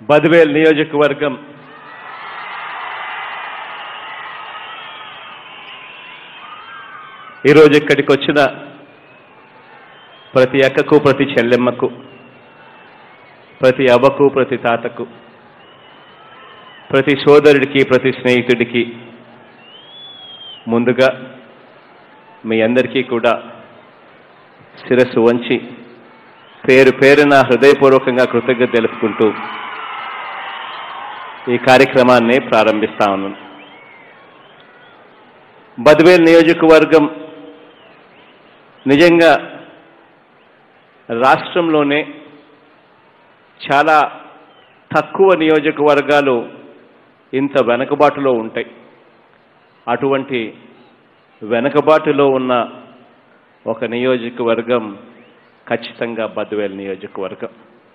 బద్వేల్ నియోజకవర్గం ఈరోజు ఇక్కడికి వచ్చిన ప్రతి అక్కకు ప్రతి చెల్లెమ్మకు ప్రతి అవ్వకు ప్రతి తాతకు ప్రతి సోదరుడికి ప్రతి స్నేహితుడికి ముందుగా మీ అందరికీ కూడా శిరస్సు వంచి పేరు పేరున హృదయపూర్వకంగా కృతజ్ఞత తెలుపుకుంటూ ఈ కార్యక్రమాన్ని ప్రారంభిస్తా ఉన్నాను బద్వేల్ నియోజకవర్గం నిజంగా రాష్ట్రంలోనే చాలా తక్కువ నియోజకవర్గాలు ఇంత వెనకబాటులో ఉంటాయి అటువంటి వెనకబాటులో ఉన్న ఒక నియోజకవర్గం ఖచ్చితంగా బద్వేల్ నియోజకవర్గం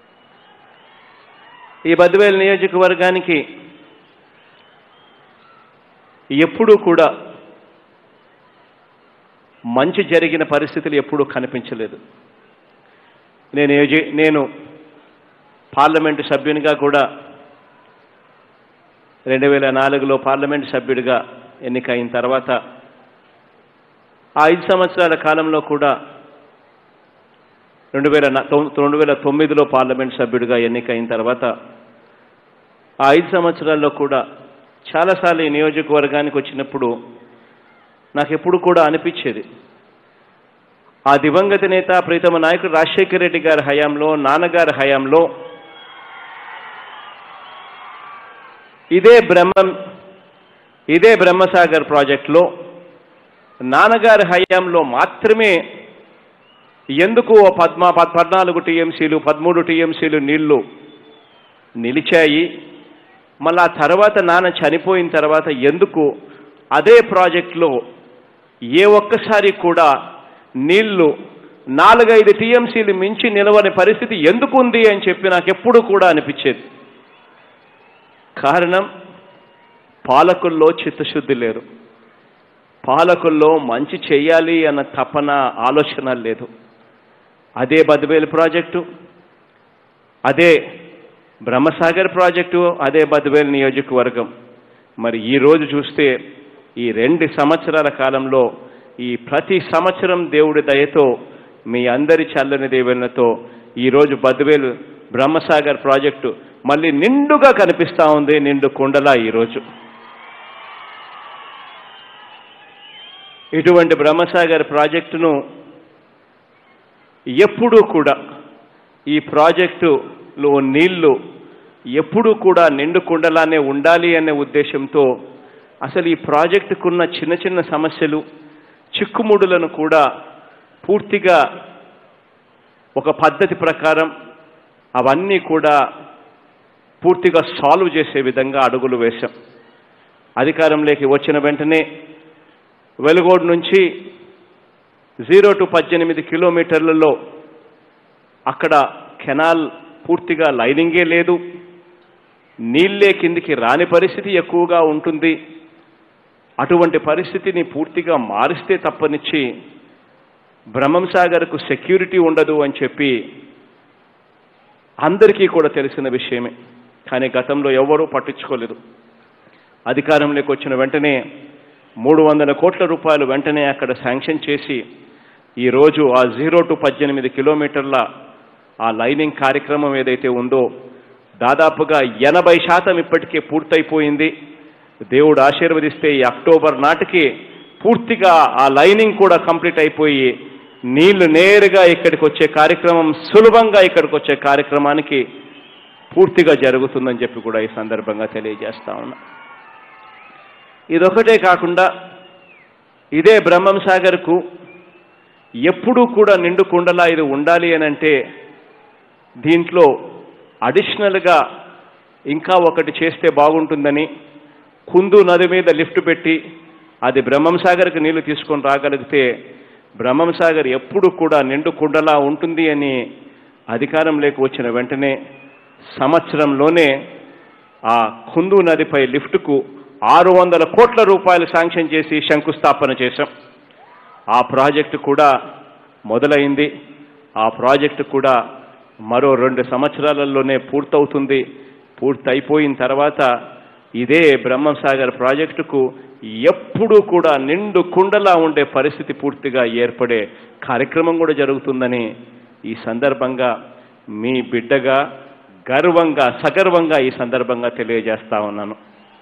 ఈ బద్వేల్ నియోజకవర్గానికి ఎప్పుడూ కూడా మంచి జరిగిన పరిస్థితులు ఎప్పుడూ కనిపించలేదు నేను ఏజే- నేను పార్లమెంటు సభ్యునిగా కూడా రెండు వేల నాలుగులో పార్లమెంటు సభ్యుడిగా ఎన్నికైన తర్వాత ఆ ఐదు సంవత్సరాల కాలంలో కూడా రెండు వేల నా- తొమ్- రెండు వేల తొమ్మిదిలో పార్లమెంట్ సభ్యుడిగా ఎన్నికైన తర్వాత ఆ ఐదు సంవత్సరాల్లో కూడా చాలాసార్లు ఈ నియోజకవర్గానికి వచ్చినప్పుడు నాకు ఎప్పుడు కూడా అనిపించేది ఆ దివంగత నేత ప్రీతమ నాయకుడు రాజశేఖర రెడ్డి గారి హయాంలో నాన్నగారి హయాంలో ఇదే బ్రహ్మం ఇదే బ్రహ్మసాగర్ ప్రాజెక్టులో నాన్నగారి హయాంలో మాత్రమే ఎందుకు ఓ పద్మ పద్- పద్నాలుగు టీఎంసీలు పదమూడు టీఎంసీలు నీళ్లు నిలిచాయి మళ్ళా ఆ తర్వాత నాన్న చనిపోయిన తర్వాత ఎందుకు అదే ప్రాజెక్టులో ఏ ఒక్కసారి కూడా నీళ్లు నాలుగైదు టీఎంసీలు మించి నిలవని పరిస్థితి ఎందుకు ఉంది అని చెప్పి నాకు ఎప్పుడు కూడా అనిపించేది కారణం పాలకుల్లో చిత్తశుద్ధి లేరు పాలకుల్లో మంచి చేయాలి అన్న తపన ఆలోచన లేదు అదే బద్వేలు ప్రాజెక్టు అదే బ్రహ్మసాగర్ ప్రాజెక్టు అదే బద్వేలు నియోజకవర్గం మరి ఈ రోజు చూస్తే ఈ రెండు సంవత్సరాల కాలంలో ఈ ప్రతి సంవత్సరం దేవుడి దయతో మీ అందరి చల్లని దేవులతో ఈరోజు బద్వేలు బ్రహ్మసాగర్ ప్రాజెక్టు మళ్ళీ నిండుగా కనిపిస్తా ఉంది నిండు కుండలా ఈరోజు ఇటువంటి బ్రహ్మసాగర్ ప్రాజెక్టును ఎప్పుడూ కూడా ఈ ప్రాజెక్టులో నీళ్లు ఎప్పుడూ కూడా నిండు కుండలానే ఉండాలి అనే ఉద్దేశంతో అసలు ఈ ప్రాజెక్టుకున్న చిన్న చిన్న సమస్యలు చిక్కుముడులను కూడా పూర్తిగా ఒక పద్ధతి ప్రకారం అవన్నీ కూడా పూర్తిగా సాల్వ్ చేసే విధంగా అడుగులు వేశాం అధికారంలోకి వచ్చిన వెంటనే వెలుగోడు నుంచి జీరో టు పద్దెనిమిది కిలోమీటర్లలో అక్కడ కెనాల్ పూర్తిగా లైనింగే లేదు నీళ్ళే కిందికి రాని పరిస్థితి ఎక్కువగా ఉంటుంది అటువంటి పరిస్థితిని పూర్తిగా మారిస్తే తప్పనిచ్చి బ్రహ్మంసాగర్కు సెక్యూరిటీ ఉండదు అని చెప్పి అందరికీ కూడా తెలిసిన విషయమే కానీ గతంలో ఎవరూ పట్టించుకోలేదు అధికారంలోకి వచ్చిన వెంటనే మూడు వందల కోట్ల రూపాయలు వెంటనే అక్కడ శాంక్షన్ చేసి ఈరోజు ఆ జీరో టు పద్దెనిమిది కిలోమీటర్ల ఆ లైనింగ్ కార్యక్రమం ఏదైతే ఉందో దాదాపుగా ఎనభై శాతం ఇప్పటికే పూర్తయిపోయింది దేవుడు ఆశీర్వదిస్తే ఈ అక్టోబర్ నాటికి పూర్తిగా ఆ లైనింగ్ కూడా కంప్లీట్ అయిపోయి నీళ్లు నేరుగా ఇక్కడికి వచ్చే కార్యక్రమం సులభంగా ఇక్కడికి వచ్చే కార్యక్రమానికి పూర్తిగా జరుగుతుందని చెప్పి కూడా ఈ సందర్భంగా తెలియజేస్తా ఉన్నా ఇదొకటే కాకుండా ఇదే బ్రహ్మం సాగర్కు ఎప్పుడూ కూడా నిండు కుండలా ఇది ఉండాలి అని అంటే దీంట్లో అడిషనల్గా ఇంకా ఒకటి చేస్తే బాగుంటుందని కుందు నది మీద లిఫ్ట్ పెట్టి అది బ్రహ్మం సాగర్కి నీళ్లు తీసుకొని రాగలిగితే బ్రహ్మం సాగర్ ఎప్పుడు కూడా నిండు కుండలా ఉంటుంది అని అధికారంలోకి వచ్చిన వెంటనే సంవత్సరంలోనే ఆ కుందు నదిపై లిఫ్ట్కు ఆరు వందల కోట్ల రూపాయలు శాంక్షన్ చేసి శంకుస్థాపన చేశాం ఆ ప్రాజెక్టు కూడా మొదలైంది ఆ ప్రాజెక్టు కూడా మరో రెండు సంవత్సరాలలోనే పూర్తవుతుంది పూర్తి అయిపోయిన తర్వాత ఇదే బ్రహ్మంసాగర్ ప్రాజెక్టుకు ఎప్పుడూ కూడా నిండు కుండలా ఉండే పరిస్థితి పూర్తిగా ఏర్పడే కార్యక్రమం కూడా జరుగుతుందని ఈ సందర్భంగా మీ బిడ్డగా గర్వంగా సగర్వంగా ఈ సందర్భంగా తెలియజేస్తా ఉన్నాను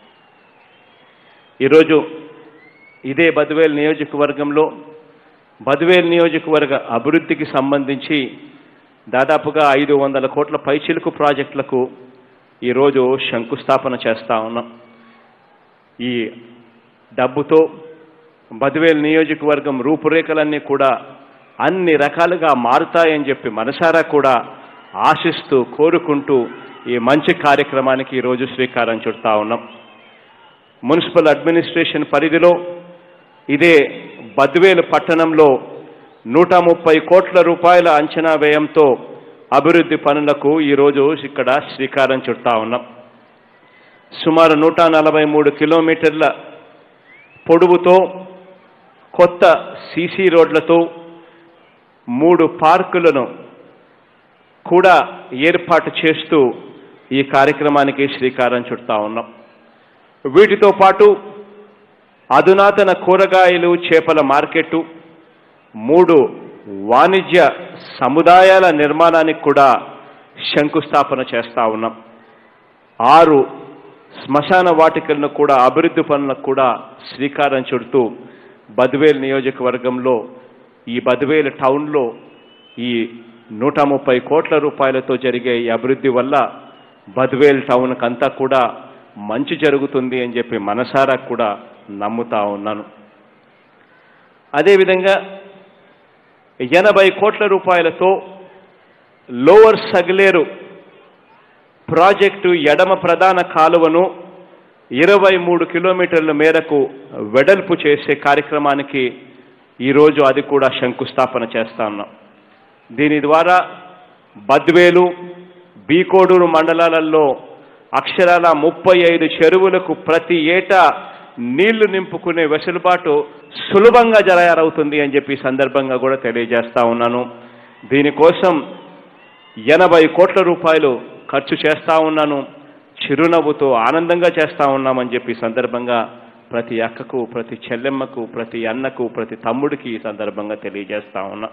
ఈరోజు ఇదే బద్వేల్ నియోజకవర్గంలో బద్వేల్ నియోజకవర్గ అభివృద్ధికి సంబంధించి దాదాపుగా ఐదు వందల కోట్ల పైచిలుకు ప్రాజెక్టులకు ఈరోజు శంకుస్థాపన చేస్తా ఉన్నాం ఈ డబ్బుతో బద్వేల్ నియోజకవర్గం రూపురేఖలన్నీ కూడా అన్ని రకాలుగా మారుతాయని చెప్పి మనసారా కూడా ఆశిస్తూ కోరుకుంటూ ఈ మంచి కార్యక్రమానికి ఈరోజు శ్రీకారం చుడతా ఉన్నాం మున్సిపల్ అడ్మినిస్ట్రేషన్ పరిధిలో ఇదే బద్వేలు పట్టణంలో నూట ముప్పై కోట్ల రూపాయల అంచనా వ్యయంతో అభివృద్ధి పనులకు ఈరోజు ఇక్కడ శ్రీకారం చుడతా ఉన్నాం సుమారు నూట నలభై మూడు కిలోమీటర్ల పొడవుతో కొత్త సీసీ రోడ్లతో మూడు పార్కులను కూడా ఏర్పాటు చేస్తూ ఈ కార్యక్రమానికి శ్రీకారం చుడతా ఉన్నాం వీటితో పాటు అధునాతన కూరగాయలు చేపల మార్కెట్టు మూడు వాణిజ్య సముదాయాల నిర్మాణానికి కూడా శంకుస్థాపన చేస్తా ఉన్నాం ఆరు శ్మశాన వాటికలను కూడా అభివృద్ధి పనులకు కూడా శ్రీకారం చుడుతూ బద్వేల్ నియోజకవర్గంలో ఈ బద్వేల్ టౌన్లో ఈ నూట ముప్పై కోట్ల రూపాయలతో జరిగే ఈ అభివృద్ధి వల్ల బద్వేల్ టౌన్కంతా కూడా మంచి జరుగుతుంది అని చెప్పి మనసారా కూడా నమ్ముతా ఉన్నాను అదేవిధంగా ఎనభై కోట్ల రూపాయలతో లోవర్ సగలేరు ప్రాజెక్టు ఎడమ ప్రధాన కాలువను ఇరవై మూడు కిలోమీటర్ల మేరకు వెడల్పు చేసే కార్యక్రమానికి ఈరోజు అది కూడా శంకుస్థాపన చేస్తా ఉన్నాం దీని ద్వారా బద్వేలు బీకోడూరు మండలాలలో అక్షరాల ముప్పై ఐదు చెరువులకు ప్రతి ఏటా నీళ్లు నింపుకునే వెసులుబాటు సులభంగా జరగారవుతుంది అని చెప్పి ఈ సందర్భంగా కూడా తెలియజేస్తా ఉన్నాను దీనికోసం ఎనభై కోట్ల రూపాయలు ఖర్చు చేస్తా ఉన్నాను చిరునవ్వుతో ఆనందంగా చేస్తా ఉన్నామని చెప్పి ఈ సందర్భంగా ప్రతి అక్కకు ప్రతి చెల్లెమ్మకు ప్రతి అన్నకు ప్రతి తమ్ముడికి ఈ సందర్భంగా తెలియజేస్తా ఉన్నా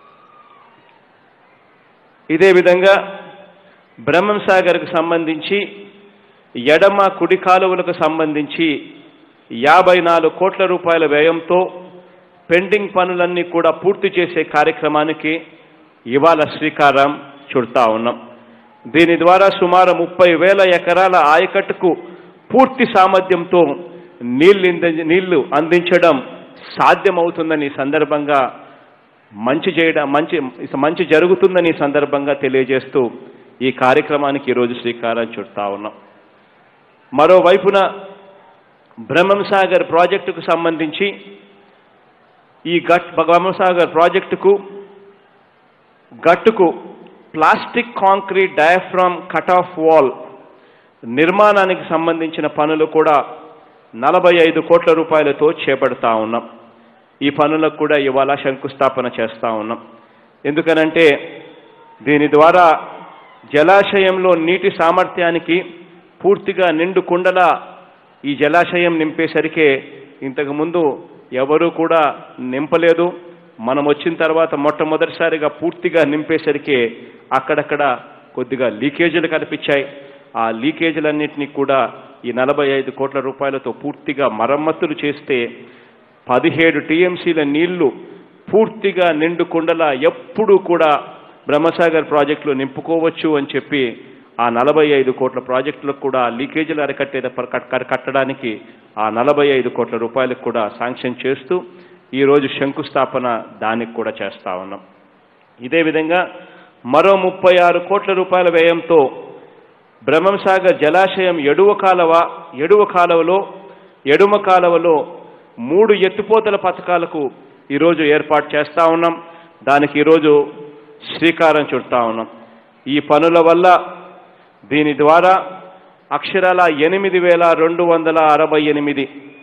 ఇదే విధంగా బ్రహ్మం సాగర్కు సంబంధించి ఎడమ కుడి కాలువలకు సంబంధించి యాభై నాలుగు కోట్ల రూపాయల వ్యయంతో పెండింగ్ పనులన్నీ కూడా పూర్తి చేసే కార్యక్రమానికి ఇవాళ శ్రీకారం చుడతా ఉన్నాం దీని ద్వారా సుమారు ముప్పై వేల ఎకరాల ఆయకట్టుకు పూర్తి సామర్థ్యంతో నీళ్లు నీళ్లు అందించడం సాధ్యమవుతుందని ఈ సందర్భంగా మంచి చేయడం మంచి మంచి జరుగుతుందని ఈ సందర్భంగా తెలియజేస్తూ ఈ కార్యక్రమానికి ఈరోజు శ్రీకారం చుడతా ఉన్నాం మరోవైపున బ్రహ్మంసాగర్ ప్రాజెక్టుకు సంబంధించి ఈ గట్ బ్రహ్మంసాగర్ ప్రాజెక్టుకు గట్టుకు plastic concrete diaphragm cut off wall నిర్మాణానికి సంబంధించిన పనులు కూడా నలభై ఐదు కోట్ల రూపాయలతో చేపడతా ఉన్నాం ఈ పనులకు కూడా ఇవాళ శంకుస్థాపన చేస్తా ఉన్నాం ఎందుకనంటే దీని ద్వారా జలాశయంలో నీటి సామర్థ్యానికి పూర్తిగా నిండు కుండల ఈ జలాశయం నింపేసరికే ఇంతకుముందు ఎవరూ కూడా నింపలేదు మనం వచ్చిన తర్వాత మొట్టమొదటిసారిగా పూర్తిగా నింపేసరికి అక్కడక్కడ కొద్దిగా లీకేజీలు కనిపించాయి ఆ లీకేజీలన్నింటినీ కూడా ఈ నలభై ఐదు కోట్ల రూపాయలతో పూర్తిగా మరమ్మతులు చేస్తే పదిహేడు టీఎంసీల నీళ్లు పూర్తిగా నిండు కుండలా ఎప్పుడూ కూడా బ్రహ్మసాగర్ ప్రాజెక్టులో నింపుకోవచ్చు అని చెప్పి ఆ నలభై ఐదు కోట్ల ప్రాజెక్టులకు కూడా లీకేజీలు అరికట్టే కట్టడానికి ఆ నలభై ఐదు కోట్ల రూపాయలకు కూడా శాంక్షన్ చేస్తూ ఈరోజు శంకుస్థాపన దానికి కూడా చేస్తా ఉన్నాం ఇదే విధంగా మరో ముప్పై ఆరు కోట్ల రూపాయల వ్యయంతో బ్రహ్మంసాగర్ జలాశయం ఎడువ కాలవ ఎడువ కాలువలో ఎడుమ కాలువలో మూడు ఎత్తిపోతల పథకాలకు ఈరోజు ఏర్పాటు చేస్తా ఉన్నాం దానికి ఈరోజు శ్రీకారం చుడతా ఉన్నాం ఈ పనుల వల్ల దీని ద్వారా అక్షరాల ఎనిమిది వేల రెండు వందల అరవై ఎనిమిది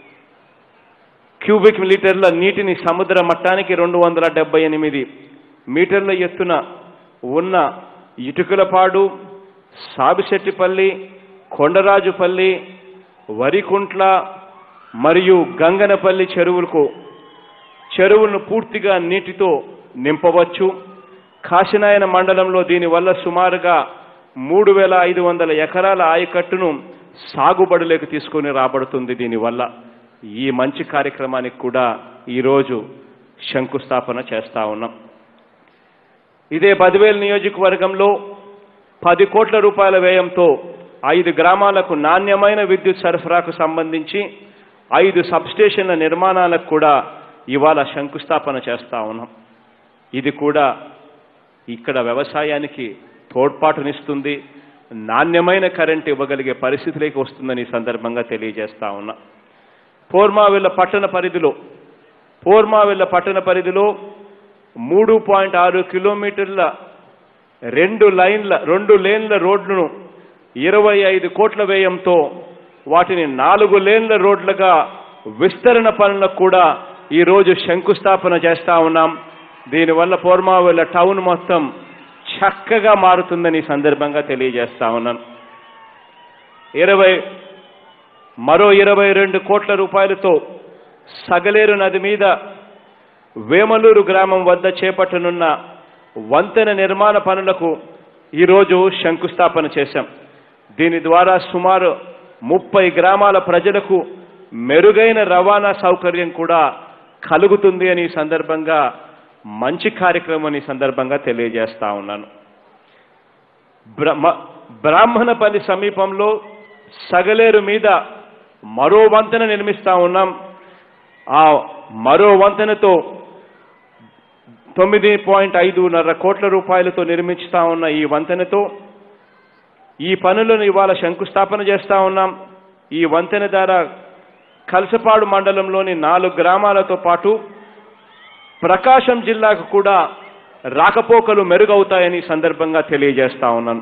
క్యూబిక్ లీటర్ల నీటిని సముద్ర మట్టానికి రెండు వందల డెబ్బై ఎనిమిది మీటర్ల ఎత్తున ఉన్న ఇటుకలపాడు సాబిశెట్టిపల్లి కొండరాజుపల్లి వరికుంట్ల మరియు గంగనపల్లి చెరువులకు చెరువులను పూర్తిగా నీటితో నింపవచ్చు కాశీనాయన మండలంలో దీనివల్ల సుమారుగా మూడు వేల ఐదు వందల ఎకరాల ఆయకట్టును సాగుబడులకు తీసుకొని రాబడుతుంది దీనివల్ల ఈ మంచి కార్యక్రమానికి కూడా ఈరోజు శంకుస్థాపన చేస్తా ఉన్నాం ఇదే పదివేలు నియోజకవర్గంలో పది కోట్ల రూపాయల వ్యయంతో ఐదు గ్రామాలకు నాణ్యమైన విద్యుత్ సరఫరాకు సంబంధించి ఐదు సబ్స్టేషన్ల నిర్మాణాలకు కూడా ఇవాళ శంకుస్థాపన చేస్తా ఉన్నాం ఇది కూడా ఇక్కడ వ్యవసాయానికి తోడ్పాటునిస్తుంది నాణ్యమైన కరెంట్ ఇవ్వగలిగే పరిస్థితిలోకి వస్తుందని ఈ సందర్భంగా తెలియజేస్తా ఉన్నా పోర్మావిల్ల పట్టణ పరిధిలో పోర్మావిల్ల పట్టణ పరిధిలో మూడు పాయింట్ ఆరు కిలోమీటర్ల రెండు లైన్ల రెండు లేన్ల రోడ్లను ఇరవై ఐదు కోట్ల వ్యయంతో వాటిని నాలుగు లేన్ల రోడ్లుగా విస్తరణ పనులకు కూడా ఈరోజు శంకుస్థాపన చేస్తా ఉన్నాం దీనివల్ల పోర్మావిల్ల టౌన్ మొత్తం చక్కగా మారుతుందని ఈ సందర్భంగా తెలియజేస్తా ఉన్నాను ఇరవై మరో ఇరవై రెండు కోట్ల రూపాయలతో సగలేరు నది మీద వేమలూరు గ్రామం వద్ద చేపట్టనున్న వంతెన నిర్మాణ పనులకు ఈరోజు శంకుస్థాపన చేశాం దీని ద్వారా సుమారు ముప్పై గ్రామాల ప్రజలకు మెరుగైన రవాణా సౌకర్యం కూడా కలుగుతుంది అని ఈ సందర్భంగా మంచి కార్యక్రమం అని ఈ సందర్భంగా తెలియజేస్తా ఉన్నాను బ్రహ్మ బ్రాహ్మణపల్లి సమీపంలో సగలేరు మీద మరో వంతెన నిర్మిస్తా ఉన్నాం ఆ మరో వంతెనతో తొమ్మిది పాయింట్ ఐదున్నర కోట్ల రూపాయలతో నిర్మిస్తా ఉన్న ఈ వంతెనతో ఈ పనులను ఇవాళ శంకుస్థాపన చేస్తా ఉన్నాం ఈ వంతెన ద్వారా కలసపాడు మండలంలోని నాలుగు గ్రామాలతో పాటు ప్రకాశం జిల్లాకు కూడా రాకపోకలు మెరుగవుతాయని ఈ సందర్భంగా తెలియజేస్తా ఉన్నాను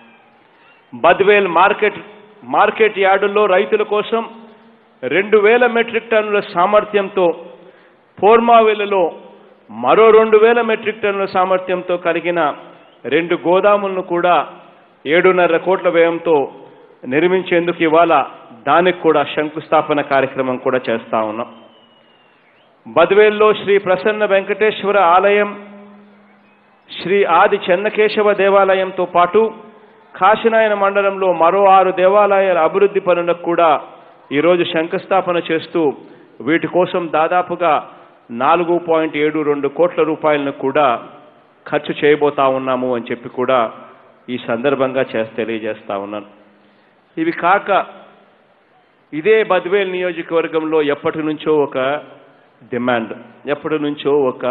బద్వేల్ మార్కెట్ మార్కెట్ యార్డుల్లో రైతుల కోసం రెండు వేల మెట్రిక్ టన్నుల సామర్థ్యంతో పోర్మావిలలో మరో రెండు వేల మెట్రిక్ టన్నుల సామర్థ్యంతో కలిగిన రెండు గోదాములను కూడా ఏడున్నర కోట్ల వ్యయంతో నిర్మించేందుకు ఇవాళ దానికి కూడా శంకుస్థాపన కార్యక్రమం కూడా చేస్తా ఉన్నాం బద్వేల్లో శ్రీ ప్రసన్న వెంకటేశ్వర ఆలయం శ్రీ ఆది చెన్నకేశవ దేవాలయంతో పాటు కాశీనాయన మండలంలో మరో ఆరు దేవాలయాల అభివృద్ధి పనులకు కూడా ఈరోజు శంకుస్థాపన చేస్తూ వీటి కోసం దాదాపుగా నాలుగు పాయింట్ ఏడు రెండు కోట్ల రూపాయలను కూడా ఖర్చు చేయబోతా ఉన్నాము అని చెప్పి కూడా ఈ సందర్భంగా చేసి తెలియజేస్తా ఉన్నాను ఇవి కాక ఇదే బద్వేల్ నియోజకవర్గంలో ఎప్పటి నుంచో ఒక డిమాండ్ ఎప్పటి నుంచో ఒక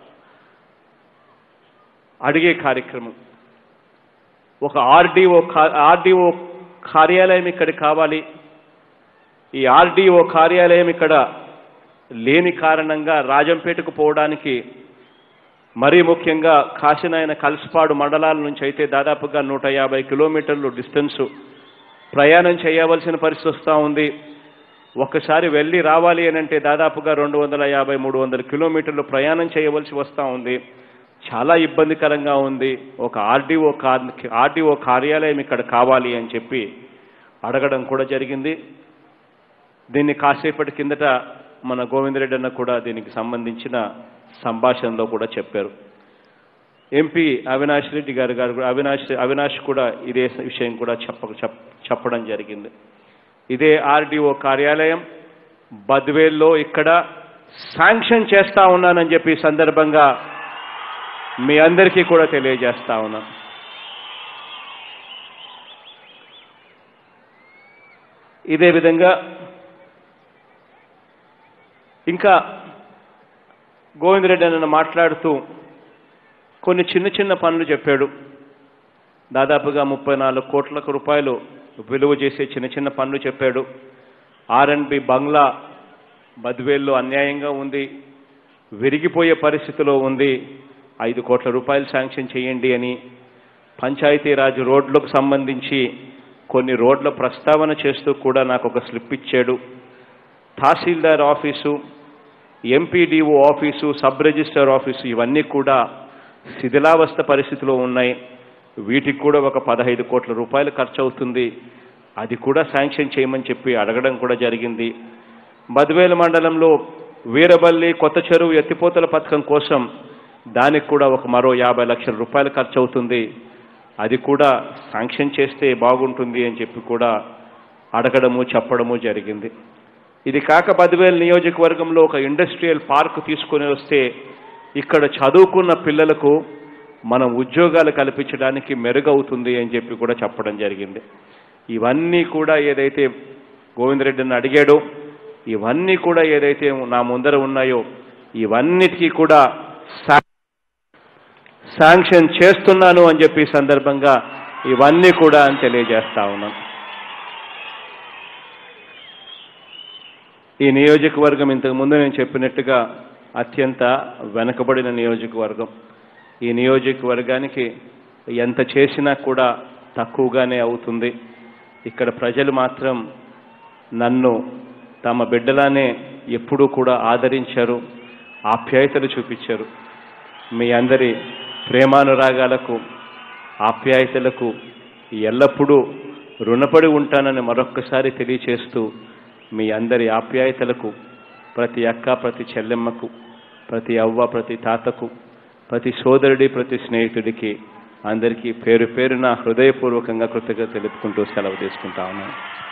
అడిగే కార్యక్రమం ఒక ఆర్డీఓ ఆర్డీఓ కార్యాలయం ఇక్కడ కావాలి ఈ ఆర్డీఓ కార్యాలయం ఇక్కడ లేని కారణంగా రాజంపేటకు పోవడానికి మరీ ముఖ్యంగా కాశీనాయన కల్స్పాడు మండలాల నుంచి అయితే దాదాపుగా నూట యాభై కిలోమీటర్లు డిస్టెన్స్ ప్రయాణం చేయవలసిన పరిస్థితి వస్తూ ఉంది ఒక్కసారి వెళ్ళి రావాలి అని అంటే దాదాపుగా రెండు వందల యాభై మూడు వందల కిలోమీటర్లు ప్రయాణం చేయవలసి వస్తూ ఉంది చాలా ఇబ్బందికరంగా ఉంది ఒక ఆర్డీఓ ఆర్డీఓ కార్యాలయం ఇక్కడ కావాలి అని చెప్పి అడగడం కూడా జరిగింది దీన్ని కాసేపటి కిందట మన గోవిందరెడ్డి అన్న కూడా దీనికి సంబంధించిన సంభాషణలో కూడా చెప్పారు ఎంపీ అవినాష్ రెడ్డి గారు గారు కూడా- అవినాష్ అవినాష్ కూడా ఇదే విషయం కూడా చెప్ప చెప్- చెప్పడం జరిగింది ఇదే ఆర్డీఓ కార్యాలయం బద్వేల్లో ఇక్కడ శాంక్షన్ చేస్తా ఉన్నానని చెప్పి ఈ సందర్భంగా మీ అందరికీ కూడా తెలియజేస్తా ఉన్నాను ఇదే విధంగా ఇంకా గోవిందరెడ్డి అన్న మాట్లాడుతూ కొన్ని చిన్న చిన్న పనులు చెప్పాడు దాదాపుగా ముప్పై నాలుగు కోట్ల రూపాయలు విలువ చేసే చిన్న చిన్న పనులు చెప్పాడు ఆర్ఎన్బి బంగ్లా బద్వేల్లో అన్యాయంగా ఉంది విరిగిపోయే పరిస్థితిలో ఉంది ఐదు కోట్ల రూపాయలు శాంక్షన్ చేయండి అని పంచాయతీరాజ్ రోడ్లకు సంబంధించి కొన్ని రోడ్ల ప్రస్తావన చేస్తూ కూడా నాకు ఒక స్లిప్ ఇచ్చాడు tahsildar office MPDO office sub register office ఇవన్నీ కూడా శిథిలావస్థ పరిస్థితిలో ఉన్నాయి వీటికి కూడా ఒక పదహైదు కోట్ల రూపాయలు ఖర్చు అవుతుంది అది కూడా శాంక్షన్ చేయమని చెప్పి అడగడం కూడా జరిగింది బద్వేల మండలంలో వీరబల్లి కొత్త చెరువు ఎత్తిపోతల పథకం కోసం దానికి కూడా ఒక మరో యాభై లక్షల రూపాయలు ఖర్చు అవుతుంది అది కూడా శాంక్షన్ చేస్తే బాగుంటుంది అని చెప్పి కూడా అడగడము చెప్పడము జరిగింది ఇది కాక బద్వేల్ నియోజకవర్గంలో ఒక ఇండస్ట్రియల్ పార్క్ తీసుకొని వస్తే ఇక్కడ చదువుకున్న పిల్లలకు మనం ఉద్యోగాలు కల్పించడానికి మెరుగవుతుంది అని చెప్పి కూడా చెప్పడం జరిగింది ఇవన్నీ కూడా ఏదైతే గోవిందరెడ్డిని అడిగాడో ఇవన్నీ కూడా ఏదైతే నా ముందర ఉన్నాయో ఇవన్నిటికీ కూడా శా- శాంక్షన్ చేస్తున్నాను అని చెప్పి ఈ సందర్భంగా ఇవన్నీ కూడా అని తెలియజేస్తా ఉన్నాను ఈ నియోజకవర్గం ఇంతకు ముందు నేను చెప్పినట్టుగా అత్యంత వెనకబడిన నియోజకవర్గం ఈ నియోజకవర్గానికి ఎంత చేసినా కూడా తక్కువగానే అవుతుంది ఇక్కడ ప్రజలు మాత్రం నన్ను తమ బిడ్డలానే ఎప్పుడూ కూడా ఆదరించారు ఆప్యాయతలు చూపించారు మీ అందరి ప్రేమానురాగాలకు ఆప్యాయతలకు ఎల్లప్పుడూ రుణపడి ఉంటానని మరొక్కసారి తెలియచేస్తూ మీ అందరి ఆప్యాయతలకు ప్రతి అక్క ప్రతి చెల్లెమ్మకు ప్రతి అవ్వ ప్రతి తాతకు ప్రతి సోదరుడి ప్రతి స్నేహితుడికి అందరికీ పేరు పేరున హృదయపూర్వకంగా కృతజ్ఞత తెలుపుకుంటూ సెలవు తీసుకుంటా ఉన్నాను